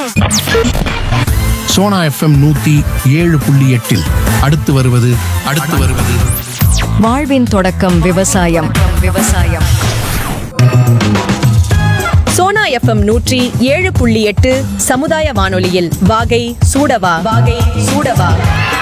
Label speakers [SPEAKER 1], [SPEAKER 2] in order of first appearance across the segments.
[SPEAKER 1] Sona FM நூத்தி ஏழு புள்ளி எட்டில் அடுத்து வருவது அடுத்து வருவது
[SPEAKER 2] வாழ்வின் தொடக்கம் விவசாயம் விவசாயம்
[SPEAKER 3] சோனா எஃப்எம் நூற்றி ஏழு புள்ளி எட்டு சமுதாய வானொலியில் வாகை சூடவா வாகை சூடவா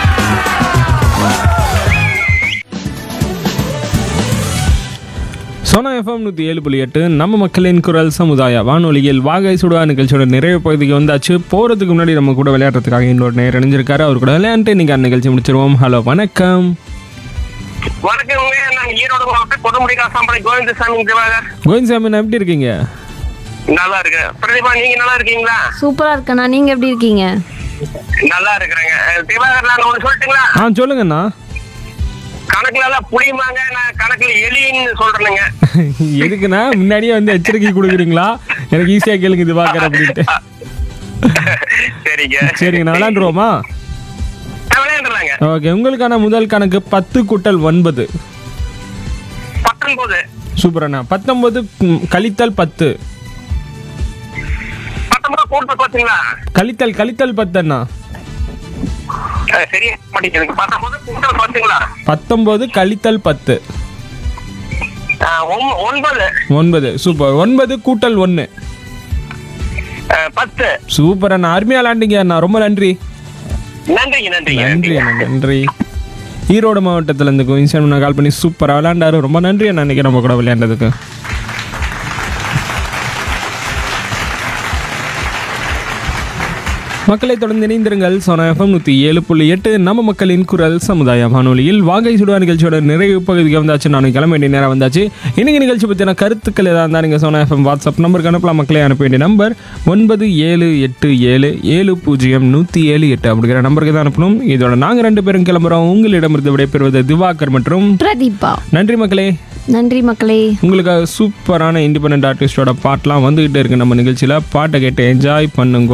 [SPEAKER 4] சோனா எஃப்எம் நூற்றி ஏழு புள்ளி எட்டு நம்ம மக்களின் குரல் சமுதாய வானொலியில் வாகை சுடா நிகழ்ச்சியோட நிறைவு பகுதிக்கு வந்தாச்சு போகிறதுக்கு முன்னாடி நம்ம கூட விளையாடுறதுக்காக இன்னொரு நேரம் இணைஞ்சிருக்காரு அவர் கூட விளையாண்டு இன்னைக்கு அந்த நிகழ்ச்சி முடிச்சிருவோம் ஹலோ வணக்கம்
[SPEAKER 5] வணக்கங்க நாங்க ஈரோடு மாவட்டம் கொடுமுடி காசாம்பளை கோவிந்தசாமி திவாகர்
[SPEAKER 4] கோவிந்த் நான் எப்படி இருக்கீங்க
[SPEAKER 5] நல்லா இருக்கு பிரதிபா நீங்க நல்லா இருக்கீங்களா
[SPEAKER 6] சூப்பரா இருக்கண்ணா நீங்க எப்படி இருக்கீங்க
[SPEAKER 5] நல்லா இருக்கிறேங்க அஹ், திவாகர் நான் ஒண்ணு சொல்லட்டுங்களா
[SPEAKER 4] ஆ சொல்லுங்கண்ணா
[SPEAKER 5] கணக்குல எல்லாம் புளியுமாங்க நான் கணக்குல எலின்னு சொல்றேனுங்க
[SPEAKER 4] எதுக்குண்ணா முன்னாடியே வந்து எச்சரிக்கை கொடுக்குறீங்களா எனக்கு ஈஸியாக கேளுங்க இது பார்க்குற அப்படின்ட்டு
[SPEAKER 5] சரிங்க
[SPEAKER 4] சரிங்க நான் விளையாண்டுருவோமா
[SPEAKER 5] நான் விளையாண்டுலாங்க
[SPEAKER 4] ஓகே உங்களுக்கான முதல் கணக்கு பத்து கூட்டல் ஒன்பது
[SPEAKER 5] பத்தொன்பது
[SPEAKER 4] சூப்பரண்ணா பத்தொன்பது ம், கழித்தல் பத்து
[SPEAKER 5] பத்தொன்பது கூட்டு பாத்தீங்களா
[SPEAKER 4] கழித்தல் கழித்தல் பத்தண்ணா
[SPEAKER 5] அஹ், சரியா மாட்டேங்குதுங்க பத்தொன்பது கூட்டல் பாத்தீங்களா
[SPEAKER 4] பத்தொன்பது கழித்தல் பத்து
[SPEAKER 5] அஹ், ஒம்- ஒன்பது
[SPEAKER 4] ஒன்பது சூப்பர் ஒன்பது கூட்டல் ஒன்று
[SPEAKER 5] அஹ், பத்து
[SPEAKER 4] சூப்பர் அண்ணா அருமையாக விளாண்டிங்க அண்ணா ரொம்ப நன்றி
[SPEAKER 5] நன்றிங்க நன்றிங்க
[SPEAKER 4] நன்றி அண்ணா நன்றி ஈரோடு மாவட்டத்தில் இருந்து கோயின்சன் கால் பண்ணி சூப்பராக விளையாண்டாரு ரொம்ப நன்றி அண்ணா இன்னைக்கு நம்ம கூட விளையாண்டதுக்கு மக்களை தொடர்ந்து இணைந்திருங்கள் சோனா எஃப்எம் நூற்றி ஏழு புள்ளி எட்டு நம்ம மக்களின் குரல் சமுதாய வானொலியில் வாகை சுடுவா நிகழ்ச்சியோட நிறைவு பகுதிக்கு வந்தாச்சு நான் கிளம்ப வேண்டிய நேரம் வந்தாச்சு இன்னைக்கு நிகழ்ச்சி பற்றின கருத்துக்கள் ஏதாவது இருந்தால் நீங்கள் சோனா எஃப்எம் வாட்ஸ்அப் நம்பருக்கு அனுப்பலாம் மக்களை அனுப்ப வேண்டிய நம்பர் ஒன்பது ஏழு எட்டு ஏழு ஏழு பூஜ்ஜியம் நூற்றி ஏழு எட்டு அப்படிங்கிற நம்பருக்கு தான் அனுப்பணும் இதோட நாங்கள் ரெண்டு பேரும் கிளம்புறோம் உங்களிடமிருந்து விடைபெறுவது திவாகர் மற்றும்
[SPEAKER 6] பிரதீபா
[SPEAKER 4] நன்றி மக்களே
[SPEAKER 6] நன்றி மக்களே
[SPEAKER 4] உங்களுக்காக சூப்பரான இண்டிபெண்ட் ஆர்டிஸ்டோட பாட்டெலாம் வந்துக்கிட்டே இருக்கு நம்ம நிகழ்ச்சியில் பாட்டை கேட்டு என்ஜாய் பண்ணுங்க